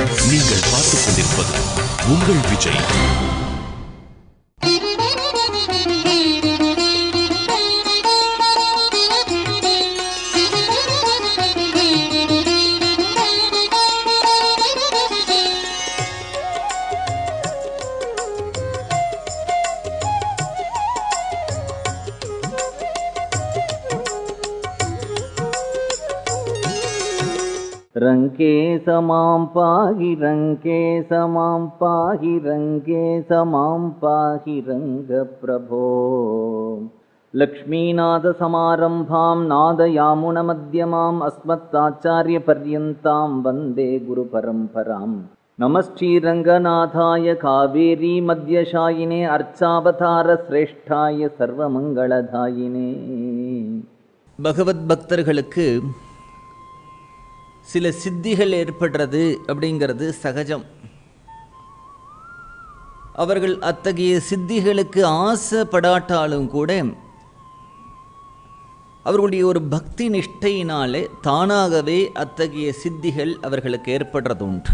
நீங்கள் பார்த்துக் கொண்டிருப்பது உங்கள் விஜய் रङ्के समां पाहि रङ्के समां पाहि रङ्के समां पाहि रङ्गप्रभो लक्ष्मीनाथसमारम्भां नादयामुनमध्यमाम् अस्मत्ताचार्यपर्यन्तां वन्दे गुरुपरम्पराम् नमः श्रीरङ्गनाथाय कावेरी मध्यशायिने अर्चावतारश्रेष्ठाय सर्वमङ्गलदायिने பகவத் பக்தர்களுக்கு சில சித்திகள் ஏற்படுறது அப்படிங்கிறது சகஜம் அவர்கள் அத்தகைய சித்திகளுக்கு ஆசைப்படாட்டாலும் கூட அவர்களுடைய ஒரு பக்தி நிஷ்டையினாலே தானாகவே அத்தகைய சித்திகள் அவர்களுக்கு ஏற்படுறது உண்டு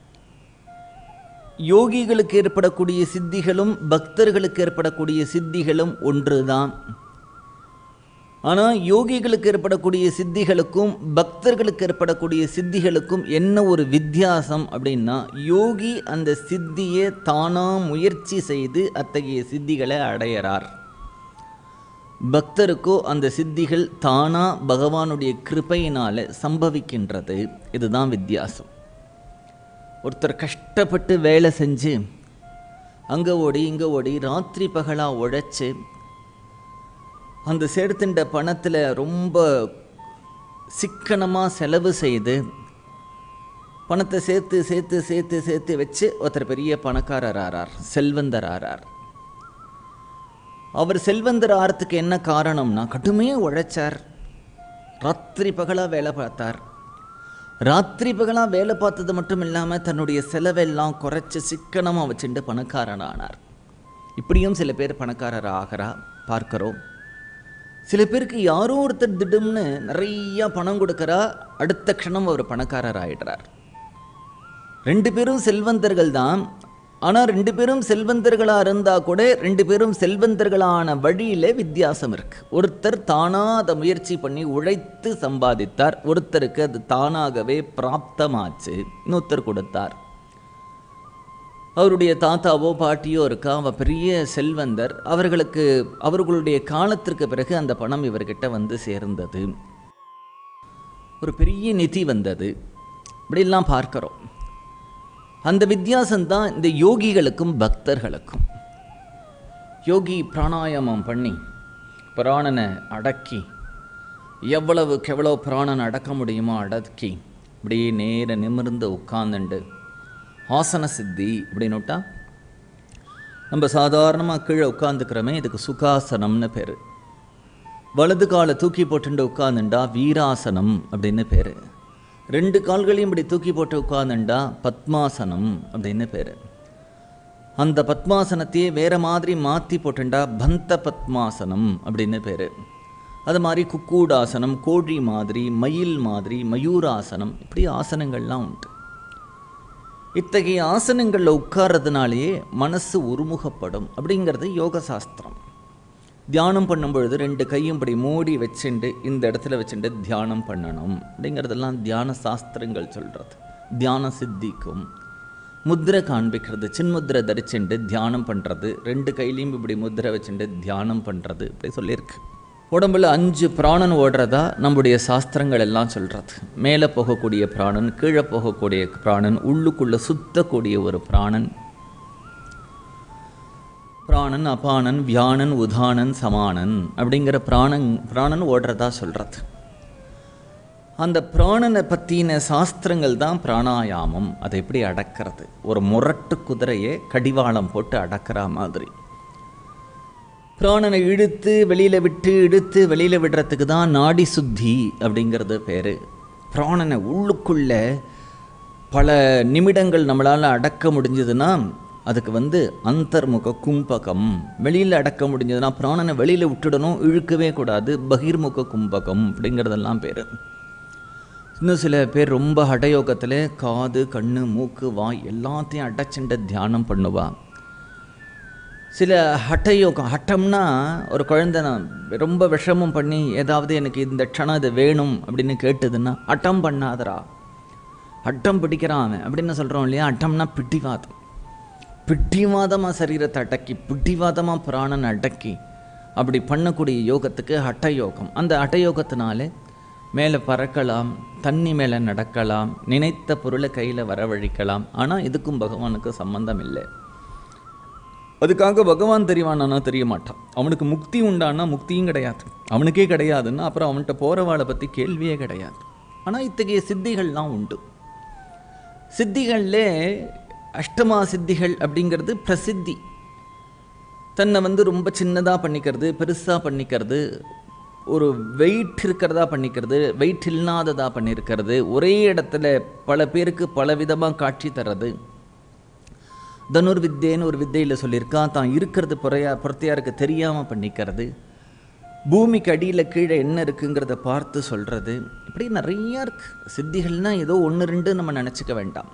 யோகிகளுக்கு ஏற்படக்கூடிய சித்திகளும் பக்தர்களுக்கு ஏற்படக்கூடிய சித்திகளும் ஒன்றுதான் ஆனால் யோகிகளுக்கு ஏற்படக்கூடிய சித்திகளுக்கும் பக்தர்களுக்கு ஏற்படக்கூடிய சித்திகளுக்கும் என்ன ஒரு வித்தியாசம் அப்படின்னா யோகி அந்த சித்தியை தானாக முயற்சி செய்து அத்தகைய சித்திகளை அடையிறார் பக்தருக்கோ அந்த சித்திகள் தானாக பகவானுடைய கிருபையினால் சம்பவிக்கின்றது இதுதான் வித்தியாசம் ஒருத்தர் கஷ்டப்பட்டு வேலை செஞ்சு அங்கே ஓடி இங்கே ஓடி ராத்திரி பகலாக உழைச்சி அந்த சேர்த்துண்ட பணத்தில் ரொம்ப சிக்கனமாக செலவு செய்து பணத்தை சேர்த்து சேர்த்து சேர்த்து சேர்த்து வச்சு ஒருத்தர் பெரிய பணக்காரர் ஆறார் செல்வந்தர் ஆறார் அவர் செல்வந்தர் ஆறதுக்கு என்ன காரணம்னா கடுமையாக உழைச்சார் ராத்திரி பகலாக வேலை பார்த்தார் ராத்திரி பகலாக வேலை பார்த்தது மட்டும் இல்லாமல் தன்னுடைய செலவெல்லாம் குறைச்சி சிக்கனமாக வச்சுட்டு பணக்காரன் ஆனார் இப்படியும் சில பேர் பணக்காரர் ஆகிறா பார்க்கிறோம் சில பேருக்கு யாரோ ஒருத்தர் திடும்னு நிறைய பணம் கொடுக்கறா அடுத்த க்ஷணம் அவர் பணக்காரர் ஆயிடுறார் ரெண்டு பேரும் செல்வந்தர்கள் தான் ஆனால் ரெண்டு பேரும் செல்வந்தர்களாக இருந்தால் கூட ரெண்டு பேரும் செல்வந்தர்களான வழியில் வித்தியாசம் இருக்குது ஒருத்தர் தானாக அதை முயற்சி பண்ணி உழைத்து சம்பாதித்தார் ஒருத்தருக்கு அது தானாகவே பிராப்தமாச்சு இன்னொருத்தர் கொடுத்தார் அவருடைய தாத்தாவோ பாட்டியோ இருக்கா அவ பெரிய செல்வந்தர் அவர்களுக்கு அவர்களுடைய காலத்திற்கு பிறகு அந்த பணம் இவர்கிட்ட வந்து சேர்ந்தது ஒரு பெரிய நிதி வந்தது இப்படிலாம் பார்க்கிறோம் அந்த வித்தியாசம்தான் இந்த யோகிகளுக்கும் பக்தர்களுக்கும் யோகி பிராணாயாமம் பண்ணி பிராணனை அடக்கி எவ்வளவுக்கு எவ்வளோ பிராணனை அடக்க முடியுமோ அடக்கி இப்படியே நேர நிமிர்ந்து உட்கார்ந்துண்டு ஆசன சித்தி அப்படின்னுட்டா நம்ம சாதாரணமாக கீழே உட்காந்துக்கிறோமே இதுக்கு சுகாசனம்னு பேர் வலது காலை தூக்கி போட்டுண்டு உட்காந்துண்டா வீராசனம் அப்படின்னு பேர் ரெண்டு கால்களையும் இப்படி தூக்கி போட்டு உட்காந்துண்டா பத்மாசனம் அப்படின்னு பேர் அந்த பத்மாசனத்தையே வேற மாதிரி மாற்றி போட்டுண்டா பந்த பத்மாசனம் அப்படின்னு பேர் அது மாதிரி குக்கூடாசனம் கோழி மாதிரி மயில் மாதிரி மயூராசனம் இப்படி ஆசனங்கள்லாம் உண்டு இத்தகைய ஆசனங்களில் உட்கார்றதுனாலேயே மனசு ஒருமுகப்படும் அப்படிங்கிறது யோக சாஸ்திரம் தியானம் பண்ணும் பொழுது ரெண்டு கையும் இப்படி மூடி வச்சுண்டு இந்த இடத்துல வச்சுட்டு தியானம் பண்ணணும் அப்படிங்கிறதெல்லாம் தியான சாஸ்திரங்கள் சொல்கிறது தியானம் சித்திக்கும் முத்திரை காண்பிக்கிறது சின்முத்திரை தரிச்சுண்டு தியானம் பண்ணுறது ரெண்டு கையிலையும் இப்படி முத்திரை வச்சுட்டு தியானம் பண்ணுறது இப்படி சொல்லியிருக்கு உடம்புல அஞ்சு பிராணன் ஓடுறதா நம்முடைய சாஸ்திரங்கள் எல்லாம் சொல்கிறது மேலே போகக்கூடிய பிராணன் கீழே போகக்கூடிய பிராணன் உள்ளுக்குள்ளே சுத்தக்கூடிய ஒரு பிராணன் பிராணன் அபானன் வியானன் உதானன் சமானன் அப்படிங்கிற பிராணன் பிராணன் ஓடுறதா சொல்கிறது அந்த பிராணனை பற்றின சாஸ்திரங்கள் தான் பிராணாயாமம் அதை எப்படி அடக்கிறது ஒரு முரட்டு குதிரையை கடிவாளம் போட்டு அடக்கிற மாதிரி பிராணனை இழுத்து வெளியில் விட்டு இழுத்து வெளியில் விடுறதுக்கு தான் நாடி சுத்தி அப்படிங்கிறது பேர் பிராணனை உள்ளுக்குள்ள பல நிமிடங்கள் நம்மளால் அடக்க முடிஞ்சதுன்னா அதுக்கு வந்து அந்தர்முக கும்பகம் வெளியில் அடக்க முடிஞ்சதுன்னா பிராணனை வெளியில் விட்டுடணும் இழுக்கவே கூடாது பகிர்முக கும்பகம் அப்படிங்கிறதெல்லாம் பேர் இன்னும் சில பேர் ரொம்ப ஹடயோகத்தில் காது கண்ணு மூக்கு வாய் எல்லாத்தையும் அடைச்சுண்ட தியானம் பண்ணுவா சில ஹட்டயோகம் ஹட்டம்னா ஒரு குழந்தை நான் ரொம்ப விஷமம் பண்ணி ஏதாவது எனக்கு இந்த க்ஷணம் இது வேணும் அப்படின்னு கேட்டதுன்னா அட்டம் பண்ணாதரா அட்டம் பிடிக்கிறான் அவன் அப்படின்னு சொல்கிறோம் இல்லையா அட்டம்னா பிட்டிவாதம் பிட்டிவாதமாக சரீரத்தை அடக்கி பிட்டிவாதமாக பிராணனை அடக்கி அப்படி பண்ணக்கூடிய யோகத்துக்கு ஹட்டயோகம் அந்த ஹட்டயோகத்தினாலே மேலே பறக்கலாம் தண்ணி மேலே நடக்கலாம் நினைத்த பொருளை கையில் வரவழைக்கலாம் ஆனால் இதுக்கும் பகவானுக்கு சம்பந்தம் இல்லை அதுக்காக பகவான் தெரியவானா தெரிய மாட்டான் அவனுக்கு முக்தி உண்டானா முக்தியும் கிடையாது அவனுக்கே கிடையாதுன்னா அப்புறம் அவன்கிட்ட போகிறவாளை பற்றி கேள்வியே கிடையாது ஆனால் இத்தகைய சித்திகள்லாம் உண்டு சித்திகளில் அஷ்டமா சித்திகள் அப்படிங்கிறது பிரசித்தி தன்னை வந்து ரொம்ப சின்னதாக பண்ணிக்கிறது பெருசாக பண்ணிக்கிறது ஒரு வெயிட் இருக்கிறதா பண்ணிக்கிறது வெயிட் இல்லாததா பண்ணியிருக்கிறது ஒரே இடத்துல பல பேருக்கு பல விதமாக காட்சி தர்றது தனுர் வித்தேன்னு ஒரு வித்தையில் சொல்லியிருக்கான் தான் இருக்கிறது புறையா புறத்தையாருக்கு தெரியாமல் பண்ணிக்கிறது பூமிக்கு அடியில் கீழே என்ன இருக்குங்கிறத பார்த்து சொல்கிறது இப்படி நிறையா இருக்கு சித்திகள்னால் ஏதோ ஒன்று ரெண்டு நம்ம நினச்சிக்க வேண்டாம்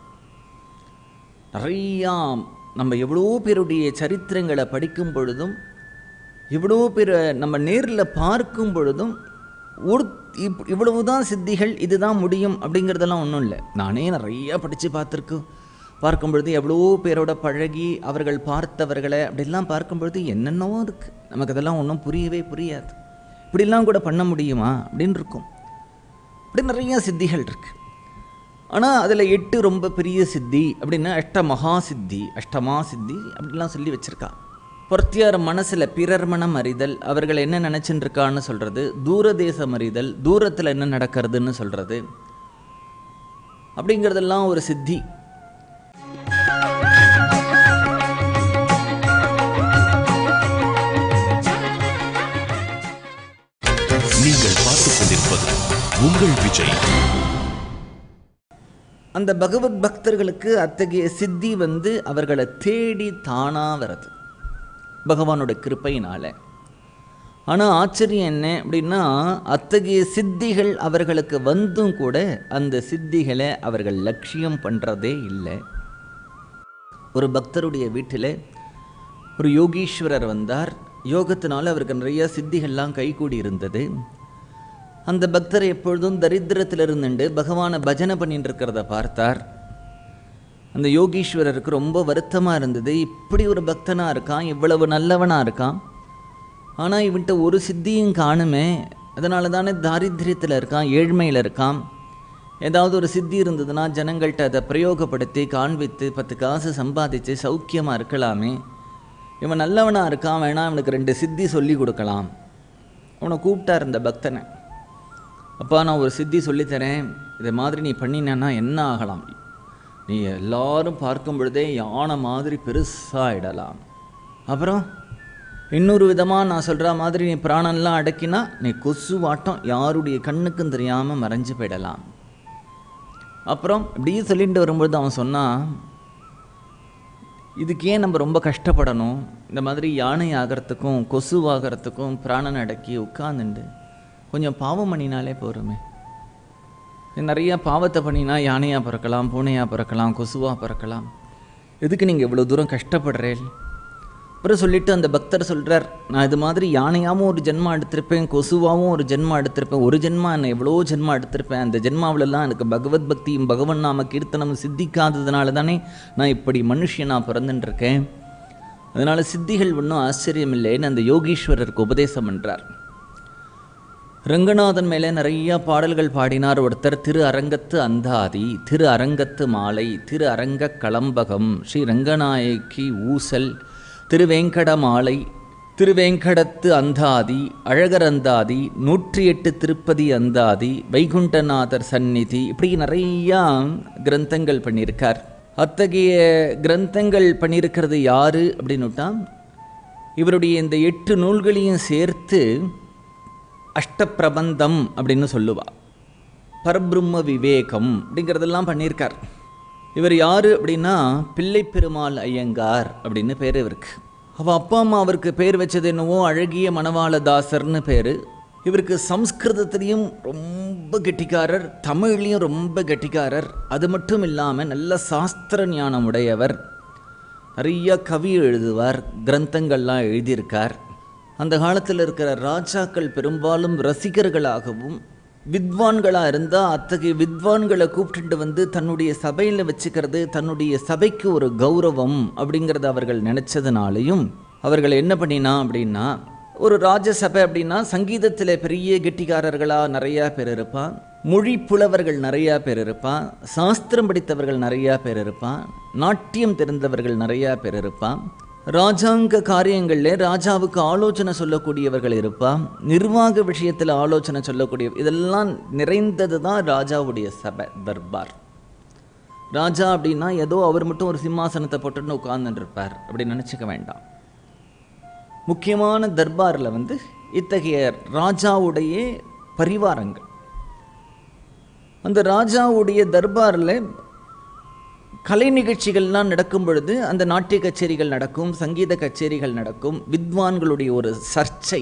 நிறையா நம்ம எவ்வளோ பேருடைய சரித்திரங்களை படிக்கும் பொழுதும் எவ்வளோ பேர் நம்ம நேரில் பார்க்கும் பொழுதும் ஒரு இப் இவ்வளவு தான் சித்திகள் இதுதான் முடியும் அப்படிங்கிறதெல்லாம் ஒன்றும் இல்லை நானே நிறையா படித்து பார்த்துருக்கோம் பார்க்கும் பொழுது எவ்வளோ பேரோட பழகி அவர்கள் பார்த்தவர்களை அப்படிலாம் பார்க்கும் பொழுது என்னென்னவோ இருக்குது நமக்கு அதெல்லாம் ஒன்றும் புரியவே புரியாது இப்படிலாம் கூட பண்ண முடியுமா அப்படின்னு இருக்கும் இப்படி நிறைய சித்திகள் இருக்கு ஆனால் அதில் எட்டு ரொம்ப பெரிய சித்தி அப்படின்னா அஷ்ட மகா சித்தி அஷ்டமா சித்தி அப்படிலாம் சொல்லி வச்சிருக்கா பொறுத்தியார் மனசில் பிறர் மனம் அறிதல் அவர்கள் என்ன நினச்சின்னு இருக்கான்னு சொல்கிறது தூரதேசம் அறிதல் தூரத்தில் என்ன நடக்கிறதுன்னு சொல்கிறது அப்படிங்கிறதெல்லாம் ஒரு சித்தி நீங்கள் பார்த்துக் கொண்டிருப்பது உங்கள் விஜய் அந்த பகவத் பக்தர்களுக்கு அத்தகைய சித்தி வந்து அவர்களை தேடி தானா வருது பகவானோட கிருப்பையினால ஆனால் ஆச்சரியம் என்ன அப்படின்னா அத்தகைய சித்திகள் அவர்களுக்கு வந்தும் கூட அந்த சித்திகளை அவர்கள் லட்சியம் பண்ணுறதே இல்லை ஒரு பக்தருடைய வீட்டில் ஒரு யோகீஸ்வரர் வந்தார் யோகத்தினால அவருக்கு நிறைய சித்திகள்லாம் கைகூடி இருந்தது அந்த பக்தர் எப்பொழுதும் தரித்திரத்தில் இருந்துட்டு பகவானை பஜனை பண்ணிட்டு இருக்கிறத பார்த்தார் அந்த யோகீஸ்வரருக்கு ரொம்ப வருத்தமாக இருந்தது இப்படி ஒரு பக்தனாக இருக்கான் இவ்வளவு நல்லவனாக இருக்கான் ஆனால் இவன்கிட்ட ஒரு சித்தியும் காணுமே அதனால தானே தாரித்திரியத்தில் இருக்கான் ஏழ்மையில் இருக்கான் ஏதாவது ஒரு சித்தி இருந்ததுன்னா ஜனங்கள்கிட்ட அதை பிரயோகப்படுத்தி காண்பித்து பத்து காசு சம்பாதிச்சு சௌக்கியமாக இருக்கலாமே இவன் நல்லவனாக இருக்கான் வேணா அவனுக்கு ரெண்டு சித்தி சொல்லி கொடுக்கலாம் அவனை கூப்பிட்டார் இந்த பக்தனை அப்பா நான் ஒரு சித்தி சொல்லித்தரேன் இதை மாதிரி நீ பண்ணினேன்னா என்ன ஆகலாம் நீ எல்லாரும் பார்க்கும் பொழுதே யானை மாதிரி பெருசாகிடலாம் அப்புறம் இன்னொரு விதமாக நான் சொல்கிற மாதிரி நீ பிராணம்லாம் அடக்கினா நீ கொசு வாட்டம் யாருடைய கண்ணுக்கும் தெரியாமல் மறைஞ்சு போயிடலாம் அப்புறம் இப்படியே சொல்லிட்டு வரும்பொழுது அவன் சொன்னான் இதுக்கு ஏன் நம்ம ரொம்ப கஷ்டப்படணும் இந்த மாதிரி யானை ஆகிறதுக்கும் கொசு ஆகிறதுக்கும் பிராணன் அடக்கி உட்காந்துண்டு கொஞ்சம் பாவம் பண்ணினாலே போருமே நிறைய பாவத்தை பண்ணினா யானையாக பிறக்கலாம் பூனையாக பிறக்கலாம் கொசுவாக பிறக்கலாம் எதுக்கு நீங்கள் இவ்வளோ தூரம் கஷ்டப்படுறேன் அப்புறம் சொல்லிட்டு அந்த பக்தர் சொல்கிறார் நான் இது மாதிரி யானையாகவும் ஒரு ஜென்மா எடுத்திருப்பேன் கொசுவாகவும் ஒரு ஜென்மா எடுத்திருப்பேன் ஒரு ஜென்மா என்ன எவ்வளோ ஜென்மா எடுத்திருப்பேன் அந்த ஜென்மாவிலலாம் எனக்கு பகவத் பக்தியும் பகவன் நாம கீர்த்தனம் சித்திக்காததுனால தானே நான் இப்படி மனுஷனாக பிறந்துட்டு இருக்கேன் அதனால் சித்திகள் ஒன்றும் ஆச்சரியம் இல்லைன்னு அந்த யோகீஸ்வரருக்கு உபதேசம் பண்ணுறார் ரங்கநாதன் மேலே நிறைய பாடல்கள் பாடினார் ஒருத்தர் திரு அரங்கத்து அந்தாதி திரு அரங்கத்து மாலை திரு அரங்க களம்பகம் ஸ்ரீ ரங்கநாயகி ஊசல் திருவேங்கட மாலை திருவேங்கடத்து அந்தாதி அழகர் அந்தாதி நூற்றி எட்டு திருப்பதி அந்தாதி வைகுண்டநாதர் சந்நிதி இப்படி நிறையா கிரந்தங்கள் பண்ணியிருக்கார் அத்தகைய கிரந்தங்கள் பண்ணியிருக்கிறது யாரு அப்படின்னுட்டா இவருடைய இந்த எட்டு நூல்களையும் சேர்த்து அஷ்டப்பிரபந்தம் அப்படின்னு சொல்லுவா பரபிரம்ம விவேகம் அப்படிங்கிறதெல்லாம் பண்ணியிருக்கார் இவர் யார் அப்படின்னா பிள்ளை பெருமாள் ஐயங்கார் அப்படின்னு பேர் இவருக்கு அவள் அப்பா அம்மா அவருக்கு பேர் வச்சது என்னவோ அழகிய மணவாளதாசர்னு பேர் இவருக்கு சம்ஸ்கிருதத்திலையும் ரொம்ப கெட்டிக்காரர் தமிழ்லையும் ரொம்ப கெட்டிக்காரர் அது மட்டும் இல்லாமல் நல்ல சாஸ்திர ஞானம் உடையவர் நிறைய கவி எழுதுவார் கிரந்தங்கள்லாம் எழுதியிருக்கார் அந்த காலத்தில் இருக்கிற ராஜாக்கள் பெரும்பாலும் ரசிகர்களாகவும் வித்வான்களாக இருந்தால் அத்தகைய வித்வான்களை கூப்பிட்டுட்டு வந்து தன்னுடைய சபையில் வச்சுக்கிறது தன்னுடைய சபைக்கு ஒரு கௌரவம் அப்படிங்கிறத அவர்கள் நினச்சதுனாலையும் அவர்கள் என்ன பண்ணினா அப்படின்னா ஒரு ராஜசபை அப்படின்னா சங்கீதத்தில் பெரிய கெட்டிக்காரர்களாக நிறையா பேர் இருப்பான் மொழி புலவர்கள் நிறையா பேர் இருப்பான் சாஸ்திரம் படித்தவர்கள் நிறையா பேர் இருப்பான் நாட்டியம் தெரிந்தவர்கள் நிறையா பேர் இருப்பான் ராஜாங்க காரியங்களில் ராஜாவுக்கு ஆலோசனை சொல்லக்கூடியவர்கள் இருப்பான் நிர்வாக விஷயத்தில் ஆலோசனை சொல்லக்கூடிய இதெல்லாம் நிறைந்தது தான் ராஜாவுடைய சபை தர்பார் ராஜா அப்படின்னா ஏதோ அவர் மட்டும் ஒரு சிம்மாசனத்தை போட்டுன்னு உட்கார்ந்துட்டு இருப்பார் அப்படி நினச்சிக்க வேண்டாம் முக்கியமான தர்பாரில் வந்து இத்தகைய ராஜாவுடைய பரிவாரங்கள் அந்த ராஜாவுடைய தர்பாரில் கலை நிகழ்ச்சிகள்லாம் நடக்கும் பொழுது அந்த நாட்டிய கச்சேரிகள் நடக்கும் சங்கீத கச்சேரிகள் நடக்கும் வித்வான்களுடைய ஒரு சர்ச்சை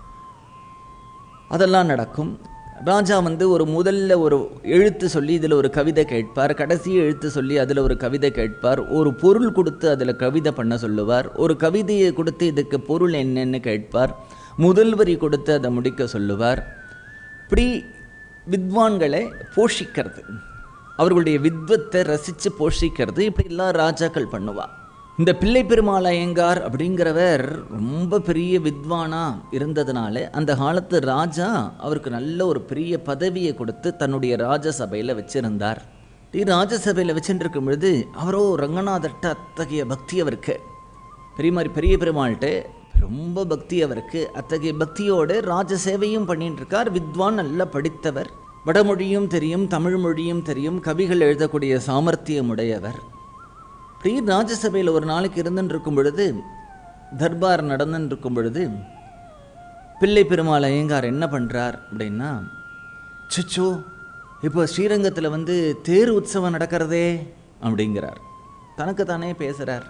அதெல்லாம் நடக்கும் ராஜா வந்து ஒரு முதல்ல ஒரு எழுத்து சொல்லி இதில் ஒரு கவிதை கேட்பார் கடைசி எழுத்து சொல்லி அதில் ஒரு கவிதை கேட்பார் ஒரு பொருள் கொடுத்து அதில் கவிதை பண்ண சொல்லுவார் ஒரு கவிதையை கொடுத்து இதுக்கு பொருள் என்னன்னு கேட்பார் முதல் வரி கொடுத்து அதை முடிக்க சொல்லுவார் இப்படி வித்வான்களை போஷிக்கிறது அவர்களுடைய வித்வத்தை ரசித்து போஷிக்கிறது இப்படிலாம் ராஜாக்கள் பண்ணுவா இந்த பிள்ளை பெருமாள் ஐயங்கார் அப்படிங்கிறவர் ரொம்ப பெரிய வித்வானா இருந்ததுனால அந்த காலத்து ராஜா அவருக்கு நல்ல ஒரு பெரிய பதவியை கொடுத்து தன்னுடைய ராஜசபையில் வச்சிருந்தார் இப்படி ராஜசபையில் வச்சுட்டு இருக்கும் பொழுது அவரோ ரங்கநாதர்கிட்ட அத்தகைய பக்தி அவருக்கு பெரிய மாதிரி பெரிய பெருமாள்கிட்ட ரொம்ப பக்தி அவருக்கு அத்தகைய பக்தியோடு ராஜ சேவையும் பண்ணிட்டு இருக்கார் வித்வான் நல்லா படித்தவர் வடமொழியும் தெரியும் தமிழ் மொழியும் தெரியும் கவிகள் எழுதக்கூடிய சாமர்த்தியம் உடையவர் இப்படி ராஜசபையில் ஒரு நாளைக்கு இருந்துட்டு இருக்கும் பொழுது தர்பார் நடந்துட்டு இருக்கும் பொழுது பிள்ளை பெருமாள் ஐயங்கார் என்ன பண்ணுறார் அப்படின்னா சுச்சோ இப்போ ஸ்ரீரங்கத்தில் வந்து தேர் உற்சவம் நடக்கிறதே அப்படிங்கிறார் தனக்கு தானே பேசுகிறார்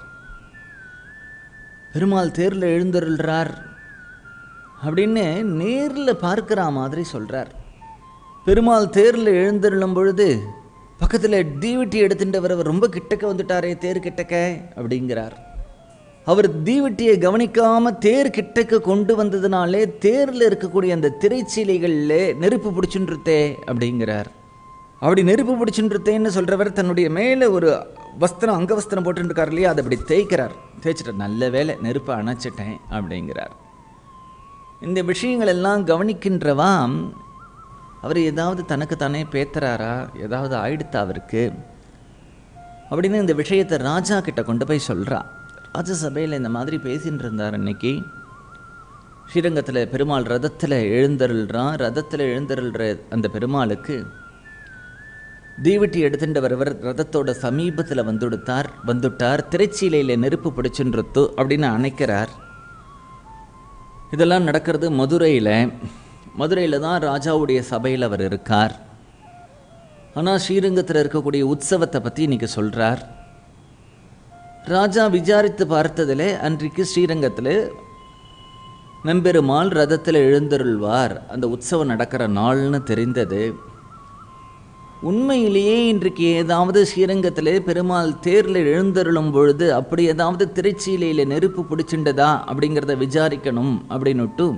பெருமாள் தேரில் எழுந்தருள்றார் அப்படின்னு நேரில் பார்க்குற மாதிரி சொல்கிறார் பெருமாள் தேரில் எழுந்தருளும் பொழுது பக்கத்தில் தீவெட்டி எடுத்துட்டவர் அவர் ரொம்ப கிட்டக்க வந்துட்டாரே தேர் கிட்டக்க அப்படிங்கிறார் அவர் தீவெட்டியை கவனிக்காம தேர் கிட்டக்க கொண்டு வந்ததுனாலே தேரில் இருக்கக்கூடிய அந்த திரைச்சீலைகளில் நெருப்பு பிடிச்சுன்றதே அப்படிங்கிறார் அப்படி நெருப்பு பிடிச்சுன்றதேன்னு சொல்கிறவர் தன்னுடைய மேலே ஒரு வஸ்திரம் அங்க வஸ்திரம் போட்டுருக்கார் இல்லையா அதை அப்படி தேய்க்கிறார் தேய்ச்சிட்டார் நல்ல வேலை நெருப்பை அணைச்சிட்டேன் அப்படிங்கிறார் இந்த விஷயங்கள் எல்லாம் கவனிக்கின்றவா அவர் ஏதாவது தனக்கு தானே பேத்துறாரா ஏதாவது ஆயிடுத்தா அவருக்கு அப்படின்னு இந்த விஷயத்தை ராஜா கிட்ட கொண்டு போய் சொல்கிறா ராஜசபையில் இந்த மாதிரி பேசின்னு இருந்தார் அன்னைக்கு ஸ்ரீரங்கத்தில் பெருமாள் ரதத்தில் எழுந்தருள்றான் ரதத்தில் எழுந்தருள்ற அந்த பெருமாளுக்கு தீவெட்டி எடுத்துட்டு வரவர் ரதத்தோட சமீபத்தில் வந்துடுத்தார் வந்துட்டார் திரைச்சீலையில் நெருப்பு பிடிச்சுன்றத்து அப்படின்னு அணைக்கிறார் இதெல்லாம் நடக்கிறது மதுரையில் மதுரையில் தான் ராஜாவுடைய சபையில் அவர் இருக்கார் ஆனால் ஸ்ரீரங்கத்தில் இருக்கக்கூடிய உற்சவத்தை பற்றி இன்னைக்கு சொல்கிறார் ராஜா விசாரித்து பார்த்ததில் அன்றைக்கு ஸ்ரீரங்கத்தில் நம்பெருமாள் ரதத்தில் எழுந்தருள்வார் அந்த உற்சவம் நடக்கிற நாள்னு தெரிந்தது உண்மையிலேயே இன்றைக்கு ஏதாவது ஸ்ரீரங்கத்தில் பெருமாள் தேரில் எழுந்தருளும் பொழுது அப்படி ஏதாவது திரைச்சீலையில் நெருப்பு பிடிச்சிண்டதா அப்படிங்கிறத விசாரிக்கணும் அப்படின்னுட்டு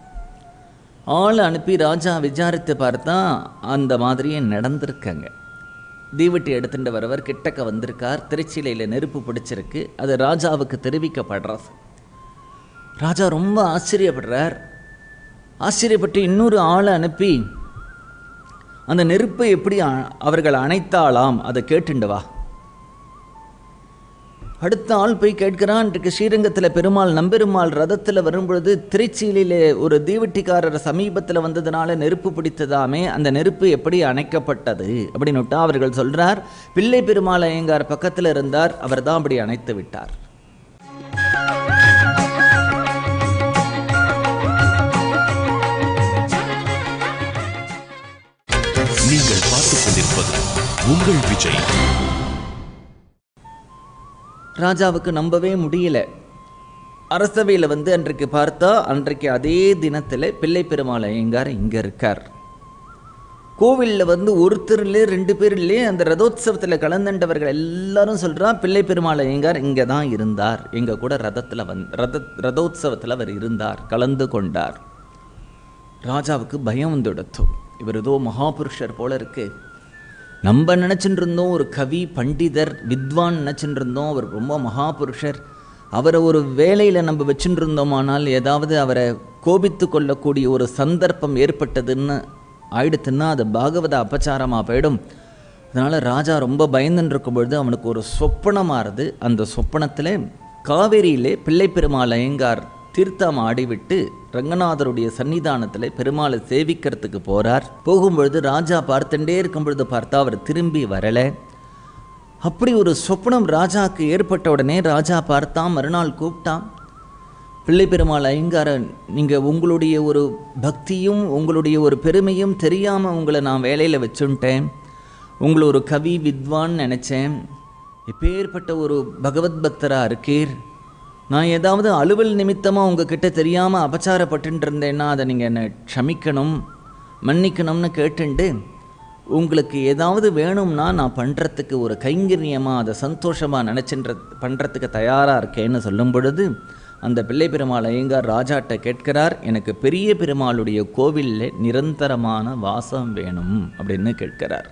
ஆள் அனுப்பி ராஜா விசாரித்து பார்த்தா அந்த மாதிரியே நடந்திருக்காங்க தீவெட்டி எடுத்துட்டு வரவர் கிட்டக்க வந்திருக்கார் திருச்சிலையில் நெருப்பு பிடிச்சிருக்கு அது ராஜாவுக்கு தெரிவிக்கப்படுறது ராஜா ரொம்ப ஆச்சரியப்படுறார் ஆச்சரியப்பட்டு இன்னொரு ஆளை அனுப்பி அந்த நெருப்பை எப்படி அ- அவர்கள் அணைத்தாளாம் அதை கேட்டுண்டு வா அடுத்த ஆள் போய் கேட்கிறான் இன்றைக்கு ஸ்ரீரங்கத்தில் பெருமாள் நம்பெருமாள் ரதத்தில் வரும்பொழுது திருச்சியிலே ஒரு தீவெட்டிக்காரர் சமீபத்தில் வந்ததுனால நெருப்பு பிடித்ததாமே அந்த நெருப்பு எப்படி அணைக்கப்பட்டது அப்படின்னு அவர்கள் சொல்றார் பிள்ளை பெருமாள் ஐயங்கார் பக்கத்தில் இருந்தார் அவர் தான் அப்படி அணைத்து விட்டார் நீங்கள் பார்த்துக் கொண்டிருப்பது உங்கள் விஜய் ராஜாவுக்கு நம்பவே முடியல அரசவையில் வந்து அன்றைக்கு பார்த்தா அன்றைக்கு அதே தினத்தில் பிள்ளை பெருமாள் ஐயங்கார் இங்கே இருக்கார் கோவிலில் வந்து ஒருத்தர்லே ரெண்டு பேர்லே அந்த ரதோத்சவத்தில் கலந்துண்டவர்கள் எல்லாரும் சொல்றா பிள்ளை பெருமாள் ஐயங்கார் இங்கே தான் இருந்தார் எங்கள் கூட ரதத்தில் வந் ரத ரதோத்சவத்தில் அவர் இருந்தார் கலந்து கொண்டார் ராஜாவுக்கு பயம் வந்து எடுத்தோம் இவர் ஏதோ மகாபுருஷர் போல இருக்கு நம்ம நினச்சிட்டு இருந்தோம் ஒரு கவி பண்டிதர் வித்வான் நினச்சிட்டு இருந்தோம் அவர் ரொம்ப மகாபுருஷர் அவரை ஒரு வேலையில் நம்ம வச்சுட்டு இருந்தோமானால் ஏதாவது அவரை கோபித்து கொள்ளக்கூடிய ஒரு சந்தர்ப்பம் ஏற்பட்டதுன்னு ஆயிடுத்துன்னா அது பாகவத அபச்சாரமாக போயிடும் அதனால் ராஜா ரொம்ப பயந்துன்னு இருக்கும் பொழுது அவனுக்கு ஒரு சொப்பனமாறுது அந்த சொப்பனத்தில் காவேரியிலே பிள்ளை பெருமாள் ஐயங்கார் தீர்த்தம் ஆடிவிட்டு ரங்கநாதருடைய சன்னிதானத்தில் பெருமாளை சேவிக்கிறதுக்கு போறார் போகும்பொழுது ராஜா பார்த்துட்டே இருக்கும் பொழுது பார்த்தா அவர் திரும்பி வரலை அப்படி ஒரு சொப்பனம் ராஜாக்கு ஏற்பட்ட உடனே ராஜா பார்த்தான் மறுநாள் கூப்பிட்டான் பிள்ளை பெருமாள் ஐயங்கார நீங்கள் உங்களுடைய ஒரு பக்தியும் உங்களுடைய ஒரு பெருமையும் தெரியாமல் உங்களை நான் வேலையில் வச்சுட்டேன் உங்களை ஒரு கவி வித்வான் நினச்சேன் எப்பேற்பட்ட ஒரு பகவத் பக்தராக இருக்கீர் நான் ஏதாவது அலுவல் நிமித்தமாக உங்ககிட்ட தெரியாமல் அபச்சாரப்பட்டுட்டு இருந்தேன்னா அதை நீங்கள் என்னை க்ஷமிக்கணும் மன்னிக்கணும்னு கேட்டுண்டு உங்களுக்கு ஏதாவது வேணும்னா நான் பண்ணுறதுக்கு ஒரு கைங்கரியமாக அதை சந்தோஷமாக நினச்சின்ற பண்ணுறதுக்கு தயாராக இருக்கேன்னு சொல்லும் பொழுது அந்த பிள்ளை பெருமாள் ஐயங்கார் ராஜாட்ட கேட்கிறார் எனக்கு பெரிய பெருமாளுடைய கோவிலில் நிரந்தரமான வாசம் வேணும் அப்படின்னு கேட்கிறார்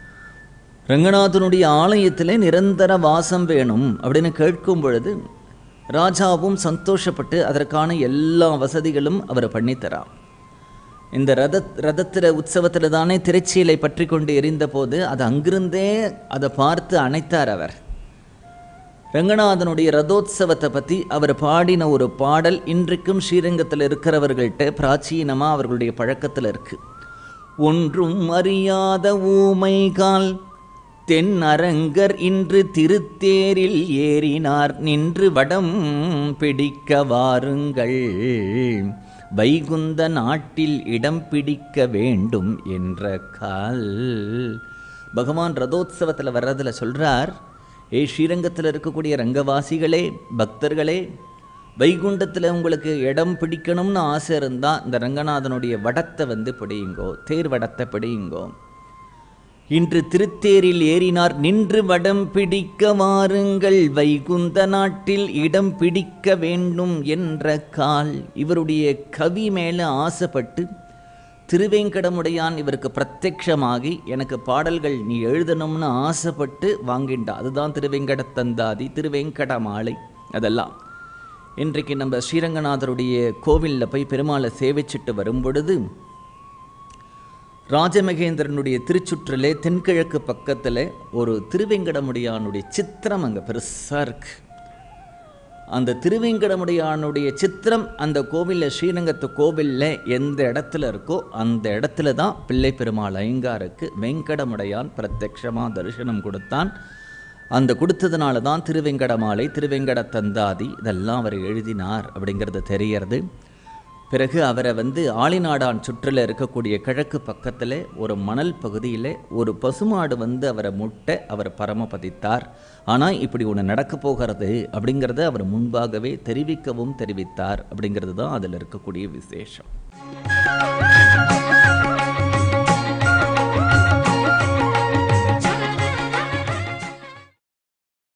ரங்கநாதனுடைய ஆலயத்தில் நிரந்தர வாசம் வேணும் அப்படின்னு கேட்கும் பொழுது ராஜாவும் சந்தோஷப்பட்டு அதற்கான எல்லா வசதிகளும் அவர் பண்ணித்தரார் இந்த ரத ரதத்தில் உற்சவத்தில் தானே திரைச்சீலை பற்றி கொண்டு எரிந்த போது அது அங்கிருந்தே அதை பார்த்து அணைத்தார் அவர் ரங்கநாதனுடைய ரதோத்சவத்தை பற்றி அவர் பாடின ஒரு பாடல் இன்றைக்கும் ஸ்ரீரங்கத்தில் இருக்கிறவர்கள்ட்ட பிராச்சீனமாக அவர்களுடைய பழக்கத்தில் இருக்கு ஒன்றும் அறியாத ஊமைகால் தென் அரங்கர் இன்று திருத்தேரில் ஏறினார் நின்று வடம் பிடிக்க வாருங்கள் வைகுந்த நாட்டில் இடம் பிடிக்க வேண்டும் என்ற கால் பகவான் ரதோத்சவத்தில் வர்றதுல சொல்றார் ஏ ஸ்ரீரங்கத்தில் இருக்கக்கூடிய ரங்கவாசிகளே பக்தர்களே வைகுண்டத்தில் உங்களுக்கு இடம் பிடிக்கணும்னு ஆசை இருந்தால் இந்த ரங்கநாதனுடைய வடத்தை வந்து பிடியுங்கோ தேர் வடத்தை பிடியுங்கோ இன்று திருத்தேரில் ஏறினார் நின்று வடம் பிடிக்க வாருங்கள் வைகுந்த நாட்டில் இடம் பிடிக்க வேண்டும் என்ற கால் இவருடைய கவி மேலே ஆசைப்பட்டு திருவேங்கடமுடையான் இவருக்கு பிரத்யக்ஷமாகி எனக்கு பாடல்கள் நீ எழுதணும்னு ஆசைப்பட்டு வாங்கிண்டா அதுதான் திருவேங்கட தந்தாதி திருவேங்கட மாலை அதெல்லாம் இன்றைக்கு நம்ம ஸ்ரீரங்கநாதருடைய கோவிலில் போய் பெருமாளை சேவிச்சிட்டு வரும் பொழுது ராஜமகேந்திரனுடைய திருச்சுற்றிலே தென்கிழக்கு பக்கத்தில் ஒரு திருவேங்கடமுடியானுடைய சித்திரம் அங்கே பெருசாக இருக்கு அந்த திருவேங்கடமுடையானுடைய சித்திரம் அந்த கோவிலில் ஸ்ரீரங்கத்து கோவிலில் எந்த இடத்துல இருக்கோ அந்த இடத்துல தான் பிள்ளை பெருமாள் ஐங்காருக்கு வெங்கடமுடையான் பிரத்யக்ஷமாக தரிசனம் கொடுத்தான் அந்த கொடுத்ததுனால தான் திருவெங்கடமாலை திருவெங்கட தந்தாதி இதெல்லாம் அவர் எழுதினார் அப்படிங்கிறது தெரியறது பிறகு அவரை வந்து ஆளிநாடான் சுற்றில் இருக்கக்கூடிய கிழக்கு பக்கத்தில் ஒரு மணல் பகுதியில் ஒரு பசுமாடு வந்து அவரை முட்ட அவர் பரமபதித்தார் ஆனால் இப்படி ஒன்று நடக்க போகிறது அப்படிங்கிறத அவர் முன்பாகவே தெரிவிக்கவும் தெரிவித்தார் அப்படிங்கிறது தான் அதில் இருக்கக்கூடிய விசேஷம்